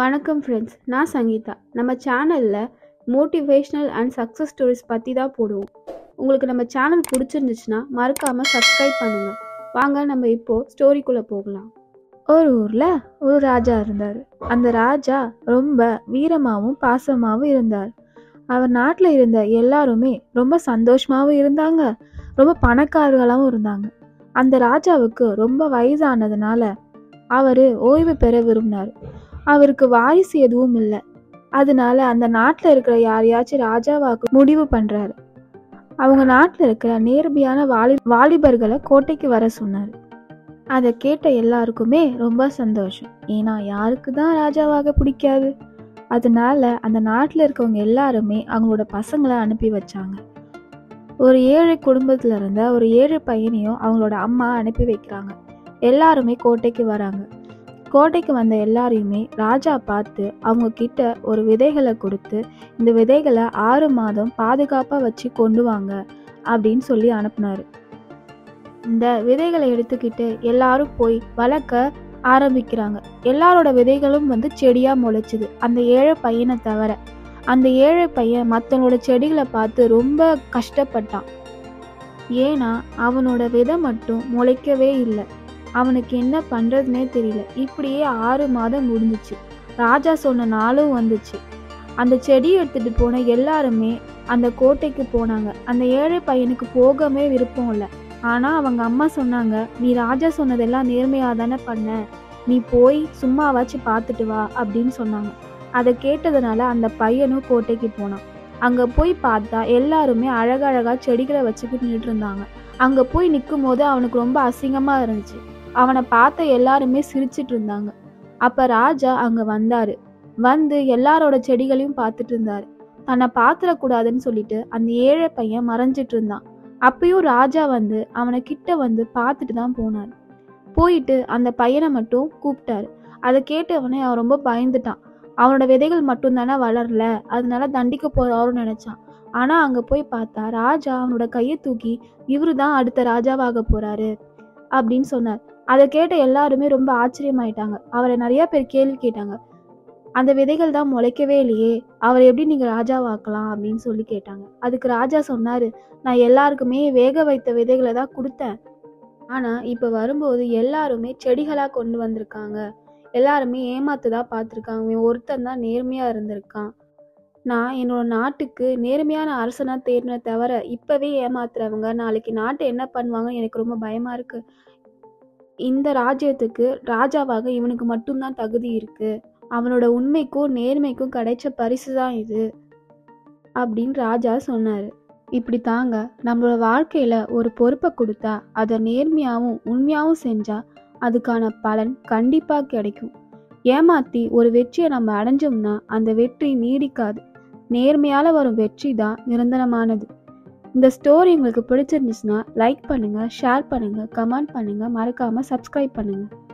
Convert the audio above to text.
வணக்கம் ஃப்ரெண்ட்ஸ் நான் சங்கீதா நம்ம சேனலில் மோட்டிவேஷ்னல் அண்ட் சக்ஸஸ் ஸ்டோரிஸ் பற்றி தான் போடுவோம் உங்களுக்கு நம்ம சேனல் பிடிச்சிருந்துச்சுன்னா மறக்காமல் சப்ஸ்கிரைப் பண்ணுங்கள் வாங்க நம்ம இப்போது ஸ்டோரிக்குள்ளே போகலாம் ஒரு ஊரில் ஒரு ராஜா இருந்தார் அந்த ராஜா ரொம்ப வீரமாகவும் பாசமாகவும் இருந்தார் அவர் நாட்டில் இருந்த எல்லாருமே ரொம்ப சந்தோஷமாகவும் இருந்தாங்க ரொம்ப பணக்காரர்களாகவும் இருந்தாங்க அந்த ராஜாவுக்கு ரொம்ப வயசானதுனால அவர் ஓய்வு பெற விரும்பினார் அவருக்கு வாரிசு எதுவும் இல்லை அதனால அந்த நாட்டில் இருக்கிற யாரையாச்சும் ராஜாவாக்கு முடிவு பண்ணுறாரு அவங்க நாட்டில் இருக்கிற நேர்மையான வாலி வாலிபர்களை கோட்டைக்கு வர சொன்னார் அதை கேட்ட எல்லாருக்குமே ரொம்ப சந்தோஷம் ஏன்னா யாருக்கு தான் ராஜாவாக பிடிக்காது அதனால அந்த நாட்டில் இருக்கவங்க எல்லாருமே அவங்களோட பசங்களை அனுப்பி வச்சாங்க ஒரு ஏழை குடும்பத்தில் இருந்த ஒரு ஏழை பையனையும் அவங்களோட அம்மா அனுப்பி வைக்கிறாங்க எல்லாருமே கோட்டைக்கு வராங்க கோட்டைக்கு வந்த எல்லாரையுமே ராஜா பார்த்து அவங்க கிட்ட ஒரு விதைகளை கொடுத்து இந்த விதைகளை ஆறு மாதம் பாதுகாப்பாக வச்சு கொண்டு வாங்க அப்படின்னு சொல்லி அனுப்புனாரு இந்த விதைகளை எடுத்துக்கிட்டு எல்லாரும் போய் வளர்க்க ஆரம்பிக்கிறாங்க எல்லாரோட விதைகளும் வந்து செடியா முளைச்சுது அந்த ஏழை பையனை தவிர அந்த ஏழை பையன் மற்றவங்களோட செடிகளை பார்த்து ரொம்ப கஷ்டப்பட்டான் ஏன்னா அவனோட விதை மட்டும் முளைக்கவே இல்லை அவனுக்கு என்ன பண்ணுறதுனே தெரியல இப்படியே ஆறு மாதம் முடிஞ்சிச்சு ராஜா சொன்ன நாளும் வந்துச்சு அந்த செடியை எடுத்துகிட்டு போன எல்லாருமே அந்த கோட்டைக்கு போனாங்க அந்த ஏழை பையனுக்கு போகவே விருப்பம் இல்லை ஆனால் அவங்க அம்மா சொன்னாங்க நீ ராஜா சொன்னதெல்லாம் நேர்மையாக தானே பண்ண நீ போய் சும்மாவாச்சும் பார்த்துட்டு வா அப்படின்னு சொன்னாங்க அதை கேட்டதுனால அந்த பையனும் கோட்டைக்கு போனான் அங்கே போய் பார்த்தா எல்லாருமே அழகழகாக செடிகளை வச்சுக்கிட்டு நின்றுட்டு இருந்தாங்க அங்கே போய் நிற்கும் போது அவனுக்கு ரொம்ப அசிங்கமாக இருந்துச்சு அவனை பார்த்த எல்லாருமே சிரிச்சிட்டு இருந்தாங்க அப்ப ராஜா அங்க வந்தாரு வந்து எல்லாரோட செடிகளையும் பார்த்துட்டு இருந்தாரு தன்னை பாத்திரக்கூடாதுன்னு சொல்லிட்டு அந்த ஏழை பையன் மறைஞ்சிட்டு இருந்தான் அப்பயும் ராஜா வந்து அவனை கிட்ட வந்து பார்த்துட்டு தான் போனார் போயிட்டு அந்த பையனை மட்டும் கூப்பிட்டாரு அதை கேட்டவனே அவன் ரொம்ப பயந்துட்டான் அவனோட விதைகள் மட்டும் தானே வளரல அதனால தண்டிக்க போறாருன்னு நினைச்சான் ஆனா அங்க போய் பார்த்தா ராஜா அவனோட கையை தூக்கி இவரு தான் அடுத்த ராஜாவாக போறாரு அப்படின்னு சொன்னார் அதை கேட்ட எல்லாருமே ரொம்ப ஆச்சரியமாயிட்டாங்க அவரை நிறைய பேர் கேள்வி கேட்டாங்க அந்த விதைகள் தான் முளைக்கவே இல்லையே அவரை எப்படி நீங்க ராஜாவாக்கலாம் அப்படின்னு சொல்லி கேட்டாங்க அதுக்கு ராஜா சொன்னாரு நான் எல்லாருக்குமே வேக வைத்த விதைகளை தான் கொடுத்தேன் ஆனா இப்ப வரும்போது எல்லாருமே செடிகளா கொண்டு வந்திருக்காங்க எல்லாருமே ஏமாத்து தான் பார்த்துருக்காங்க இவன் ஒருத்தன் தான் நேர்மையா இருந்திருக்கான் நான் என்னோட நாட்டுக்கு நேர்மையான அரசனா தேர்ன தவிர இப்பவே ஏமாத்துறவங்க நாளைக்கு நாட்டை என்ன பண்ணுவாங்கன்னு எனக்கு ரொம்ப பயமா இருக்கு இந்த ராஜ்யத்துக்கு ராஜாவாக இவனுக்கு மட்டும்தான் தகுதி இருக்கு அவனோட உண்மைக்கும் நேர்மைக்கும் கிடைச்ச பரிசு தான் இது அப்படின்னு ராஜா சொன்னாரு இப்படி தாங்க நம்மளோட வாழ்க்கையில ஒரு பொறுப்பை கொடுத்தா அதை நேர்மையாகவும் உண்மையாகவும் செஞ்சா அதுக்கான பலன் கண்டிப்பா கிடைக்கும் ஏமாத்தி ஒரு வெற்றியை நம்ம அடைஞ்சோம்னா அந்த வெற்றி நீடிக்காது நேர்மையால வரும் வெற்றி தான் நிரந்தரமானது இந்த ஸ்டோரி உங்களுக்கு பிடிச்சிருந்துச்சுன்னா லைக் பண்ணுங்க ஷேர் பண்ணுங்க கமெண்ட் பண்ணுங்க மறக்காம சப்ஸ்கிரைப் பண்ணுங்க